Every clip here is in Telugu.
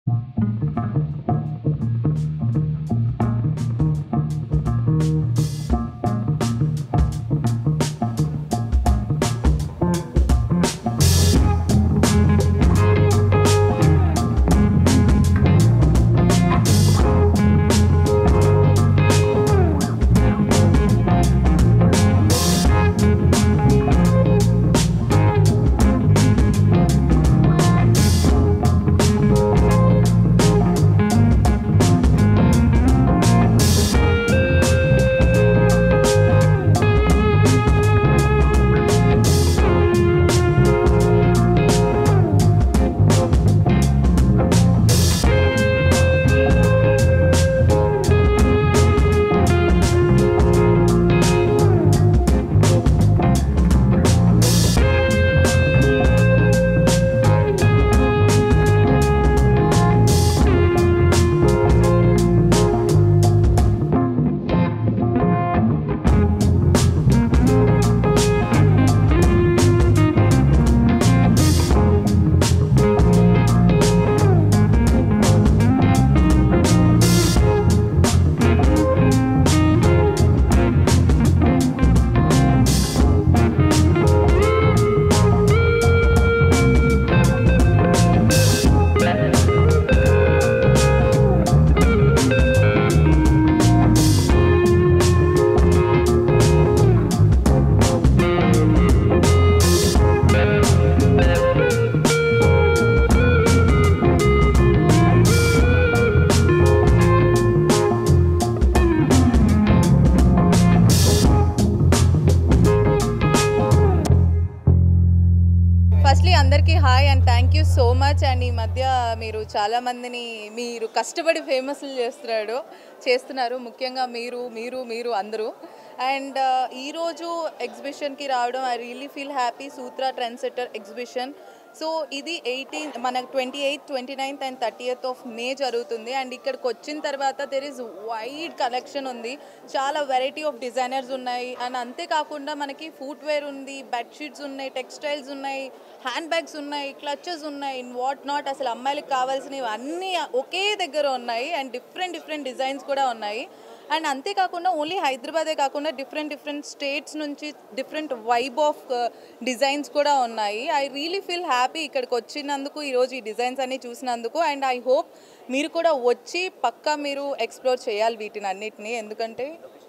ఫస్ట్లీ అందరికీ hi and thank you so much and ఈ మధ్య మీరు చాలా మందిని మీరు కష్టపడి ఫేమస్ చేస్తున్నాడు చేస్తున్నారు ముఖ్యంగా మీరు మీరు మీరు అందరూ అండ్ ఈరోజు ఎగ్జిబిషన్కి రావడం I really feel happy Sutra trend setter exhibition so ఇది ఎయిటీన్ మనకు twenty eighth twenty ninth and thirtieth of May జరుగుతుంది అండ్ ఇక్కడికి వచ్చిన తర్వాత దెర్ ఇస్ వైడ్ కలెక్షన్ ఉంది చాలా వెరైటీ ఆఫ్ డిజైనర్స్ ఉన్నాయి అండ్ అంతేకాకుండా మనకి ఫుట్వేర్ ఉంది బెడ్షీట్స్ ఉన్నాయి టెక్స్టైల్స్ ఉన్నాయి హ్యాండ్ బ్యాగ్స్ ఉన్నాయి క్లచెస్ ఉన్నాయి ఇన్ వాట్ నాట్ అసలు అమ్మాయిలకు కావాల్సినవి అన్నీ ఒకే దగ్గర ఉన్నాయి అండ్ డిఫరెంట్ డిఫరెంట్ డిజైన్స్ కూడా ఉన్నాయి అండ్ అంతేకాకుండా ఓన్లీ హైదరాబాదే కాకుండా డిఫరెంట్ డిఫరెంట్ స్టేట్స్ నుంచి డిఫరెంట్ వైబ్ ఆఫ్ డిజైన్స్ కూడా ఉన్నాయి ఐ రియలీ ఫీల్ హ్యాపీ ఇక్కడికి వచ్చినందుకు ఈరోజు ఈ డిజైన్స్ అన్ని చూసినందుకు అండ్ ఐ హోప్ మీరు కూడా వచ్చి పక్కా మీరు ఎక్స్ప్లోర్ చేయాలి వీటిని అన్నిటిని ఎందుకంటే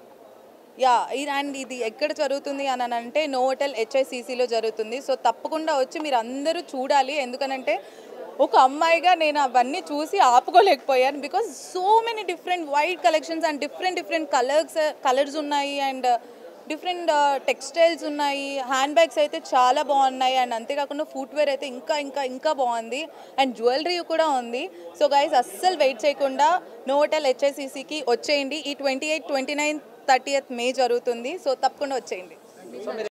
యా అండ్ ఇది ఎక్కడ జరుగుతుంది అని అంటే నోవటెల్ హెచ్ఐసిసిలో జరుగుతుంది సో తప్పకుండా వచ్చి మీరు అందరూ చూడాలి ఎందుకనంటే ఒక అమ్మాయిగా నేను అవన్నీ చూసి ఆపుకోలేకపోయాను because so many different white collections and different different colours colours ఉన్నాయి అండ్ డిఫరెంట్ టెక్స్టైల్స్ ఉన్నాయి హ్యాండ్ బ్యాగ్స్ అయితే చాలా బాగున్నాయి అండ్ అంతేకాకుండా ఫుట్వేర్ అయితే ఇంకా ఇంకా ఇంకా బాగుంది అండ్ జ్యువెలరీ కూడా ఉంది సో గైస్ అస్సలు వెయిట్ చేయకుండా నోవటెల్ హెచ్ఐసిసికి వచ్చేయండి ఈ twenty eight twenty nine thirty May జరుగుతుంది సో తప్పకుండా వచ్చేయండి